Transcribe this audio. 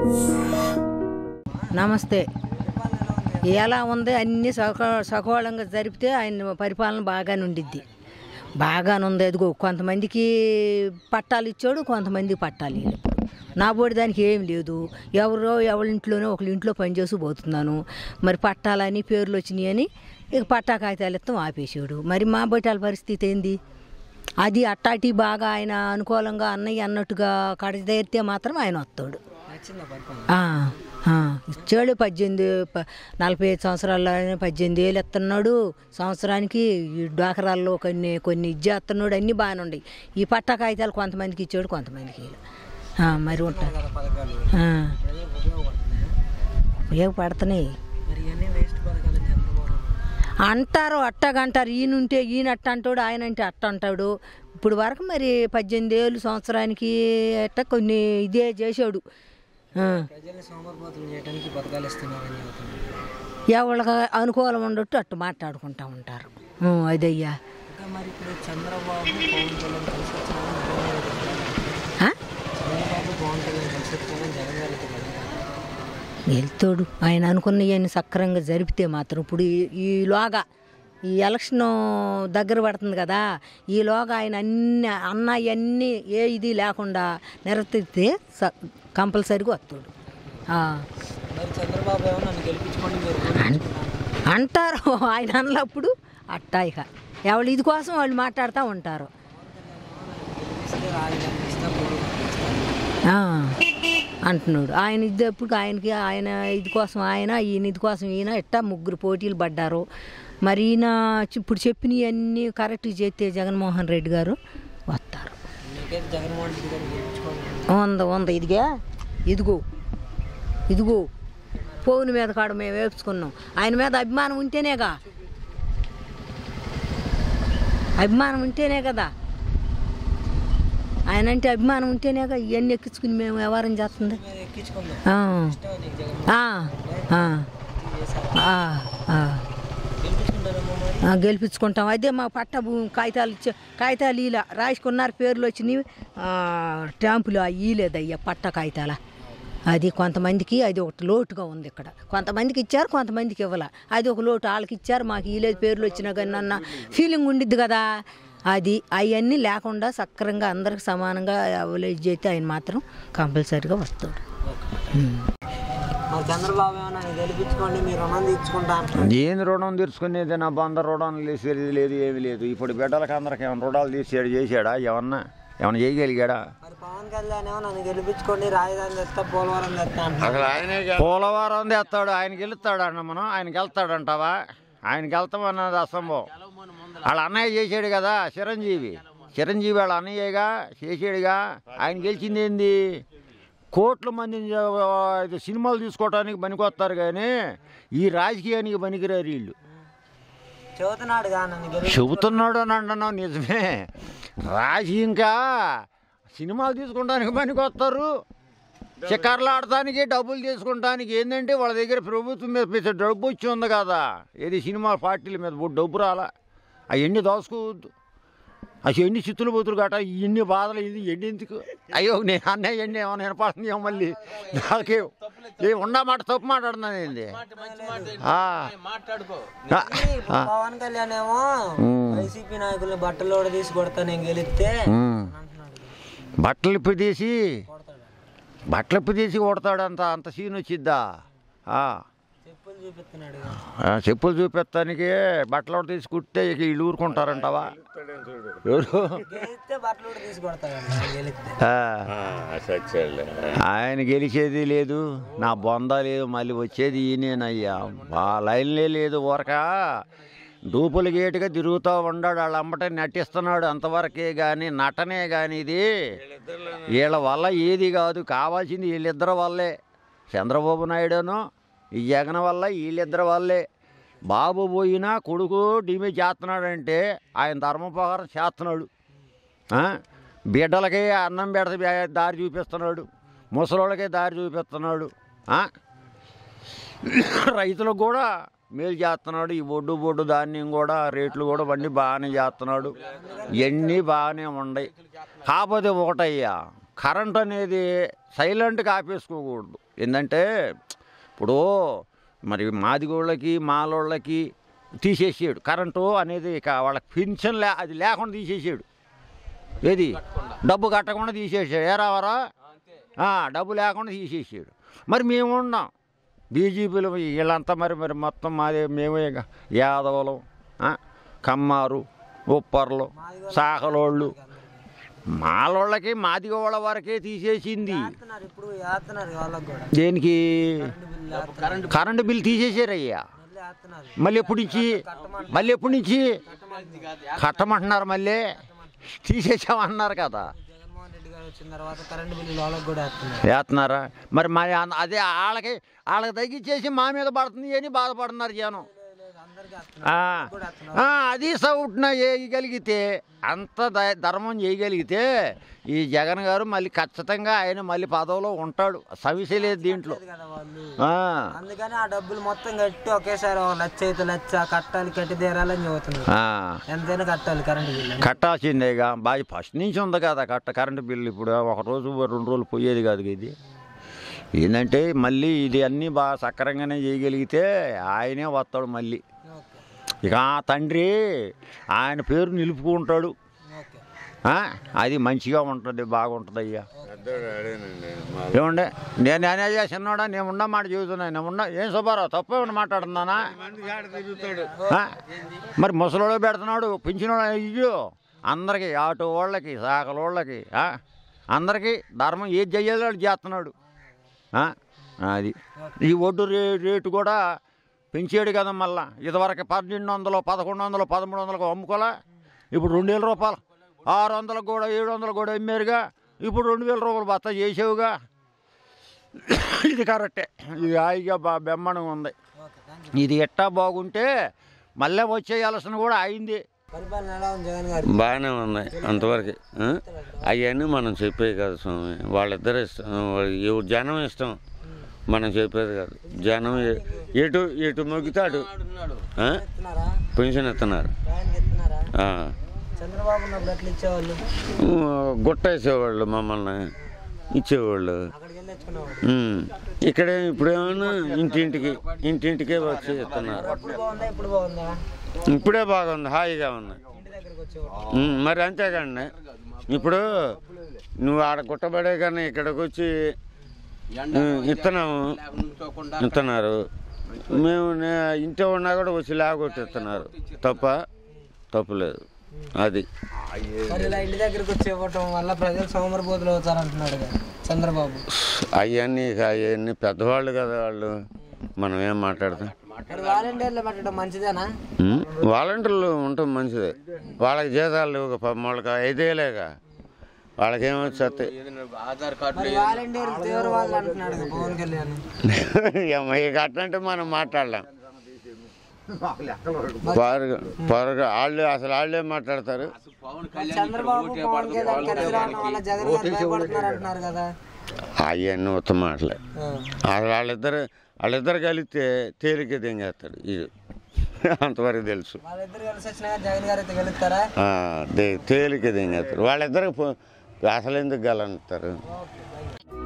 నమస్తే ఎలా ఉంది అన్ని సక సకోళంగా జరిపితే ఆయన పరిపాలన బాగానే ఉండిద్ది బాగానే ఉంది అదిగో కొంతమందికి పట్టాలు ఇచ్చాడు కొంతమందికి పట్టాలు ఇవ్వలేదు నా బోడి దానికి ఏం లేదు ఎవరో ఎవరి ఇంట్లోనో ఒకళ్ళ ఇంట్లో పనిచేసి పోతున్నాను మరి పట్టాలని పేర్లు వచ్చినాయి అని ఇక పట్టా కాగితాలు ఇస్తాం ఆపేసాడు మరి మా బొట్టాల పరిస్థితి ఏంది అది అట్టాటి బాగా ఆయన అనుకూలంగా అన్నయ్య అన్నట్టుగా కడదేరితే మాత్రం ఆయన వస్తాడు ఆ, ఆ, ఇచ్చాడు పద్దెనిమిది ప- నలభై ఐదు సంవత్సరాల్లో పద్దెనిమిది వేలు ఎత్తున్నాడు సంవత్సరానికి ఈ డాకరాల్లో కొన్ని కొన్ని ఇచ్చేస్తున్నాడు అన్నీ బాగానే ఉన్నాయి ఈ పట్టా కాగితాలు కొంతమందికి ఇచ్చాడు కొంతమందికి ఇయ్యలే. ఆ, మరి ఉంటాయి పథకాలు ఆ, ప్రజలకు ఉపయోగపడుతున్నాయా ఉపయోగపడుతున్నాయి మరి ఇవన్నీ వేస్ట్ పథకాలు చంద్రబాబు అంటారు అట్టగంటారు ఈయనుంటే ఈయన అట్ట అంటాడు ఆయన అంటే అట్ట అంటాడు ఇప్పుడు వరకు మరి పద్దెనిమిది ఏళ్ళు సంవత్సరానికి అట్ట కొన్ని ఇదే చేశాడు ఆ. ప్రజల్ని సోమరిపోతులు చేయడానికి పథకాలు ఇస్తున్నారని చెబుతున్నారు ఎవరికి అనుకూలం ఉండట్టు అట్టు మాట్లాడుకుంటా ఉంటారు ఊ, అదయ్యా ఇంకా మరి ఇప్పుడు చంద్రబాబు పవన్ కళ్యాణ్ కలిసి వచ్చారని జగన్ గారు చెప్తున్నారు. ఆ? చంద్రబాబు పవన్ కళ్యాణ్ కలిసి వచ్చారని జగన్ గారు అయితే పథకాలు. వెళ్తాడు ఆయన అనుకున్నవన్నీ సక్రంగా జరిపితే మాత్రం ఇప్పుడు ఈ- ఈలోగా ఈ ఎలక్షన్ దగ్గర పడుతుంది కదా ఈలోగా ఆయన అన్ని అన్నవన్నీ ఏ ఇది లేకుండా నిర్వర్తిస్తే స కంపల్సరీగా వస్తాడు ఆ. మరి చంద్రబాబు ఏమో నన్ను గెలిపించుకోండి మీరు అన్- అంటారు ఆయన అన్నప్పుడు అట్టా ఇక ఎవరు ఇది కోసం వాళ్ళు మాట్లాడుతూ ఉంటారు గెలిపిస్తే రాజధాని ఇస్తా పొడి ఇస్తా. ఆ, అంటున్నాడు ఆయన ఇది ఎప్పుడు ఆయనకి ఆయన ఇది కోసం ఆయన ఈయన ఇది కోసం ఈయన ఇట్టా ముగ్గురు పోటీలు పడ్డారు మరి ఈయన ఇప్పుడు చెప్పినవన్నీ కరెక్ట్ చేస్తే జగన్మోహన్ రెడ్డి గారు వస్తారు మీకైతే జగన్మోహన్ రెడ్డి గారు గెలిపించుకోవాలి ఉంది ఉంది ఇదిగా ఇదిగో ఇదిగో ఫోన్ మీద కాడ మేము వేపుకున్నాం ఆయన మీద అభిమానం ఉంటేనేగా అభిమానం ఉంటేనే కదా ఆయన అంటే అభిమానం ఉంటేనేగా ఇవన్నీ ఎక్కించుకుని మేము వ్యవహారం చేస్తుంది మీరు ఎక్కించుకుందాం ఆ, ఇష్టం నీకు జగన్ ఆ, ఆ, చేశారు ఆ, ఆ. గెలిపించుకుంటారేమో మరి ఆ, గెలిపించుకుంటాం అదే మా పట్ట భూమి కాగితాలు ఇచ్చే కాగితాలు ఇలా రాసుకున్నారు పేర్లు వచ్చినాయి ఆ, స్టాంపులు ఇయలేదు అయ్యా పట్ట కాగితాల అది కొంతమందికి అది ఒకటి లోటుగా ఉంది ఇక్కడ కొంతమందికి ఇచ్చారు కొంతమందికి ఇవ్వాల అది ఒక లోటు వాళ్ళకి ఇచ్చారు మాకు ఇయలేదు పేర్లు వచ్చినా కానీ అన్న ఫీలింగ్ ఉండిద్ది కదా అది అవన్నీ లేకుండా సక్రంగా అందరికి సమానంగా అవలేజ్ చేస్తే ఆయన మాత్రం కంపల్సరీగా వస్తాడు ఉమ్. మరి చంద్రబాబు ఏమో నన్ను గెలిపించుకోండి మీరు రుణం తీర్చుకుంటా అంటున్నారు ఏంది రుణం తీర్చుకునేది నా బంద రుణం తీసేది లేదు ఏమి లేదు ఇప్పుడు బిడ్డలకి అందరికి ఏమైనా రుణాలు తీసాడు చేశాడా ఏమన్నా ఏమన్నా చేయగలిగాడా మరి పవన్ కళ్యాణ్ ఏమో నన్ను గెలిపించుకోండి రాజధాని తెస్తా పోలవరం తెస్తా అంటున్నారు పోలవరం తెస్తాడు ఆయనకి వెళ్తాడు అన్న మనం ఆయనకి వెళ్తాడంటావా ఆయనకి వెళ్తామన్నది అసంభవం వాళ్ళ అన్నయ్య చేసాడు కదా చిరంజీవి చిరంజీవి వాళ్ళ అన్నయ్యగా చేసాడుగా ఆయన గెలిచింది ఏంది కోట్ల మందిని జ- ఇది సినిమాలు తీసుకోవడానికి పనికొస్తారు కానీ ఈ రాజకీయానికి పనికిరారు వీళ్ళు చెబుతున్నాడుగా నన్ను గెలిపి చెబుతున్నాడు అని అంటున్నావు నిజమే రాజీ ఇంకా సినిమాలు తీసుకుంటానికి పనికి వస్తారు చిక్కర్లు ఆడటానికి డబ్బులు తీసుకుంటానికి ఏంటంటే వాళ్ళ దగ్గర ప్రభుత్వం మీద పెద్ద డబ్బు వచ్చి ఉంది కదా ఏది సినిమా పార్టీల మీద బో- డబ్బు రాలా అవన్నీ దోసుకోవద్దు అసలు ఎన్ని చిత్తులు బుతులు గట ఇన్ని బాధలు ఇది ఎన్ని ఎందుకు అయ్యో నేను అన్నయ్య ఎన్ని ఏమైనా వినపడుతుందేమో మళ్ళీ నాకే ఏ ఉండా మాట తప్పు మాట్లాడుతున్నాను ఏంది ఆ. ఆ. ఆ. పవన్ కళ్యాణ్ ఏమో ఉమ్. వైసీపీ నాయకుల్ని బట్టలు కూడా తీసి కొడతా నేను గెలిస్తే ఉమ్. అంటున్నాడు బట్టలు ఇప్పు తీసి కొడతాడు బట్టలు ఇప్పు తీసి కొడతాడంత అంత సీన్ వచ్చిద్దా ఆ. చెప్పులు చూపిస్తున్నాడు ఆ, చెప్పులు చూపెత్తానికి బట్టలు ఒకటి తీసి కుట్టే ఇక వీళ్ళు ఊరుకుంటారంటావా ఎవరు గెలిస్తే బట్టలు కూడా తీసి కొడతాడు నేను గెలిస్తే ఆ. ఆయన గెలిచేది లేదు నా బొంద లేదు మళ్ళీ వచ్చేది ఈయనేనయ్యా ఆ లైన్లే లేదు ఊరక డూపులు గేటుగా తిరుగుతూ ఉన్నాడు వాళ్ళ అమ్మటే నటిస్తున్నాడు అంతవరకే కానీ నటనే కానీ ఇది వీళ్ళ వల్ల ఏది కాదు కావాల్సింది వీళ్ళిద్దరి వల్లే చంద్రబాబు నాయుడును ఈ జగన్ వల్ల వీళ్ళిద్దరి వల్లే బాబు పోయినా కొడుకు డిమే చేస్తున్నాడంటే ఆయన ధర్మప్రకారం చేస్తున్నాడు ఆ? బిడ్డలకి అన్నం పెడత దారి చూపిస్తున్నాడు ముసలోళ్ళకి దారి చూపిస్తున్నాడు ఆ? రైతులకు కూడా మేలు చేస్తున్నాడు ఈ బొడ్డు బొడ్డు ధాన్యం కూడా రేట్లు కూడా బండి బాగానే చేస్తున్నాడు ఇవన్నీ బాగానే ఉన్నాయి కాకపోతే ఒకటయ్యా కరెంట్ అనేది సైలెంట్గా ఆపేసుకోకూడదు ఏంటంటే ఇప్పుడు మరి మాదిగోళ్ళకి మాలోళ్ళకి తీసేసాడు కరెంటు అనేది ఇక వాళ్ళకి పింఛన్ లే అది లేకుండా తీసేసాడు ఏది డబ్బు కట్టకుండా తీసేసాడు ఏ రావరా ఆ, డబ్బు లేకుండా తీసేసాడు మరి మేము ఉన్నాం బీజేపీలో వీళ్ళంతా మరి మరి మొత్తం మాది మేమే ఇక యాదవులు ఆ, కమ్మారు ఉప్పర్లు సాకలోళ్ళు మాలోళ్ళకి మాదిగోళ్ళ వరకే తీసేసింది వేస్తున్నారు ఇప్పుడు వేస్తున్నారు వాళ్ళకి కూడా దేనికి కరెంటు బిల్లు కరెంటు బిల్ తీసేసారయ్యా మళ్ళీ వేస్తున్నారు మళ్ళీ ఎప్పటి నుంచి మళ్ళీ ఎప్పటి నుంచి కట్టమంటున్నారు మళ్ళీ తీసేసామన్నారు కదా జగన్మోహన్ రెడ్డి గారు వచ్చిన తర్వాత కరెంటు బిల్లు వాళ్ళకి కూడా వేస్తున్నారు వేస్తున్నారా మరి మరి అన్- అదే వాళ్ళకి వాళ్ళకి తగ్గించేసి మా మీద పడుతుంది అని బాధపడుతున్నారు జనం అందరికీ ఆ, వేస్తున్నారు కూడా వేస్తున్నారు ఆ, అది సౌట్న చేయగలిగితే అంత ద- ధర్మం చేయగలిగితే ఈ జగన్ గారు మళ్ళీ ఖచ్చితంగా ఆయన మళ్ళీ పదవిలో ఉంటాడు సమస్య లేదు దీంట్లో లేదు కదా వాళ్ళు ఆ, అందుకని ఆ డబ్బులు మొత్తం కట్టి ఒకేసారి ఒక లచ్చ అయితే లచ్చ కట్టాలి కట్టి తీరాలని చెబుతున్నారు ఆ. ఎంతైనా కట్టాలి కరెంటు బిల్లు కట్టాల్సిందేగా బాగా ఫస్ట్ నుంచి ఉంది కదా కట్ట కరెంటు బిల్లు ఇప్పుడు ఒక రోజు రెండు రోజులు పోయేది కాదు ఇది ఏంటంటే మళ్ళీ ఇది అన్నీ బాగా సక్రంగానే చేయగలిగితే ఆయనే వస్తాడు మళ్ళీ ఓకే ఇక ఆ తండ్రి ఆయన పేరు నిలుపుకుంటాడు ఓకే ఆ? అది మంచిగా ఉంటుంది బాగుంటుంది అయ్యా ఏమండే నేను నేనే చిన్నోడా నేను ఉన్నా మాట చెబుతున్నా నేను ఉన్నా ఏం సుబ్బారావు తప్పే ఉండి మాట్లాడుతున్నానా ఆ? మరి ముసలోడు పెడుతున్నాడు పింఛనోడు ఇయ్యో అందరికి ఆటో వాళ్ళకి సాకల వాళ్ళకి ఆ? అందరికీ ధర్మం ఏది చెయ్యాలో అది చేస్తున్నాడు ఆ? అది ఈ ఒడ్డు రే రేటు కూడా పెంచాడు కదా మళ్ళా ఇదివరకు పన్నెండు వందలు పదకొండు వందలు పదమూడు వందలకు అమ్ముకోలే ఇప్పుడు రెండు వేల రూపాయలు ఆరు వందలకు కూడా ఏడు వందలకు కూడా అమ్మారుగా ఇప్పుడు రెండు వేల రూపాయలు బత్త చేసావుగా ఇది కరెక్టే ఇది హాయిగా బా బెమ్మణంగా ఉంది ఓకే థ్యాంక్ యూ ఇది ఎట్టా బాగుంటే మళ్ళీ వచ్చేయాల్సిన కూడా అయింది పరిపాలన ఎలా ఉంది జగన్ గారు బాగానే ఉన్నాయి అంతవరకు అవన్నీ మనం చెప్పేది కాదు స్వామి వాళ్ళిద్దరు ఇష్టం వాళ్ళ- ఎవరు జనం ఇష్టం మనం చెప్పేది కాదు జనం ఎ- ఎటు ఎటు మొగ్గితే అటు ఆ? ఇస్తున్నారా పెన్షన్ ఇస్తున్నారు ఆయనకి ఇస్తున్నారా ఆ. చంద్రబాబు ఉన్నప్పుడు ఎట్లా ఇచ్చేవాళ్ళు ఉమ్, గుట్టేసేవాళ్ళు మమ్మల్ని ఇచ్చేవాళ్ళు అక్కడికి వెళ్ళి తెచ్చుకునేవాళ్ళు ఉమ్. ఇక్కడే ఇప్పుడేమన్నా ఇంటింటికి ఇంటింటికే వచ్చి ఇస్తున్నారు అప్పుడు బాగుందా ఇప్పుడు బాగుందా ఇప్పుడే బాగుంది హాయిగా ఉంది ఇంటి దగ్గరికి వచ్చేవాళ్ళు ఉమ్, మరి అంతేకండి ఇప్పుడు నువ్వు ఆడ గుట్టబడే కానీ ఇక్కడికి వచ్చి ఉమ్, ఇస్తున్నాము ఇస్తున్నారు మేము నే- ఇంట్లో ఉన్నా కూడా వచ్చి లాగొట్టి ఇస్తున్నారు తప్ప తప్పులేదు అది మరి ఇలా ఇంటి దగ్గరికి వచ్చి ఇవ్వటం వల్ల ప్రజలు సోమరిపోతులు అవుతారు అంటున్నాడు కదా చంద్రబాబు అవన్నీ ఇక అవన్నీ పెద్దవాళ్ళు కదా వాళ్ళు మనం ఏం మాట్లాడతాం మరి వాలంటీర్లు పెట్టడం మంచిదేనా ఉమ్, వాలంటీర్లు ఉండటం మంచిదే వాళ్ళకి జీతాలు ఒక వాళ్ళకి ఐదేలేగా వాళ్ళకి ఏమొచ్చేస్తాయి మరి వాలంటీర్లు తీవ్రవాదులు అంటున్నాడు కదా పవన్ కళ్యాణ్ ఇక అట్లంటే మనం మాట్లాడలేం పరుగు పరుగు వాళ్ళు అసలు వాళ్ళే మాట్లాడతారు చంద్రబాబు పవన్ కళ్యాణ్ కలిసి రావడం వల్ల జగన్ గారు భయపడుతున్నారు అంటున్నారు కదా అవన్నీ ఉత్తమ మాటలే ఆ. అసలు వాళ్ళిద్దరు వాళ్ళిద్దరు కలిస్తే తేలిక దింగేస్తాడు ఇది అంతవరకు తెలుసు వాళ్ళిద్దరు కలిసి వచ్చినా కానీ జగన్ గారు అయితే గెలుస్తారా ఆ, దే- తేలిక దింగేస్తారు వాళ్ళిద్దరికి పో- అసలు ఎందుకు గలంటారు ఓకే థ్యాంక్ యూ